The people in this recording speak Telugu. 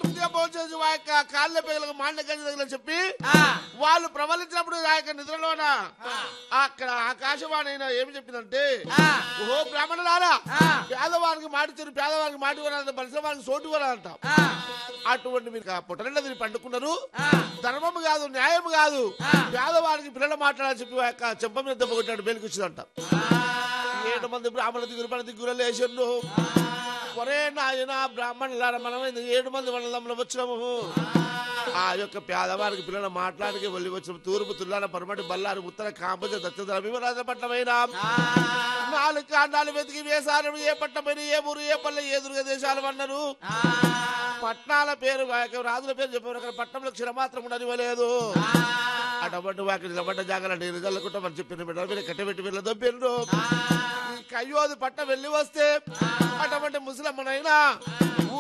తృప్తిగా భోంచేసి ఆ యొక్క కాళ్ళ పేగలకు మాండ గంజి దగ్గర చెప్పి ఆ, వాళ్ళు ప్రబలించినప్పుడు ఆ యొక్క నిద్రలోన అక్కడ ఆకాశవాణి అయినా ఏమి చెప్పిందంటే ఆ, ఓహో బ్రాహ్మణులారా ఆ, పేదవానికి మాటిచ్చారు పేదవానికి మాటి కొనాలంటే బలిసిన వారికి సోటు కొనాలంట ఆ, అటువంటి మీరు పుట్టనిళ్ళ మీరు పండుకున్నారు ఆ, ధర్మం కాదు న్యాయం కాదు ఆ. పేదవారికి పిల్లలు మాట్లాడాలని చెప్పి ఆ యొక్క చెంప మీద దెబ్బ కొట్టాడు బెలికొచ్చిందంట ఏడు మంది బ్రాహ్మణ దిగురు మన దిగురు లేచిండు ఒరే నాయన బ్రాహ్మణులారా మనం ఇది ఏడు మంది వాళ్ళ వచ్చినాము ఆ యొక్క పేదవారికి పిల్లలు మాట్లాడికి వెళ్ళి వచ్చిన తూర్పు తుల్లాల పరమటి బల్లారి ఉత్తర కాంబోజ దత్తర భీమరాజ పట్టమైన నాలుగు కాండాలు వెతికి వేసారు ఏ పట్టమైన ఏ ఊరు ఏ పల్లె ఏ దుర్గ దేశాలు అన్నారు ఆ, పట్నాల పేరు ఆ యొక్క రాజుల పేరు చెప్పారు అక్కడ పట్టణంలో క్షణమాత్రం ఉండనివ్వలేదు అటువంటి వాకి నిలబడ్డ జాగల నేను చల్లుకుంటా మరి చెప్పిన బిడ్డ మీద కట్టబెట్టి వీళ్ళ దొబ్బిండ్రు ఈ కయ్యోది పట్ట వెళ్ళి వస్తే అటువంటి ముసలమ్మనైనా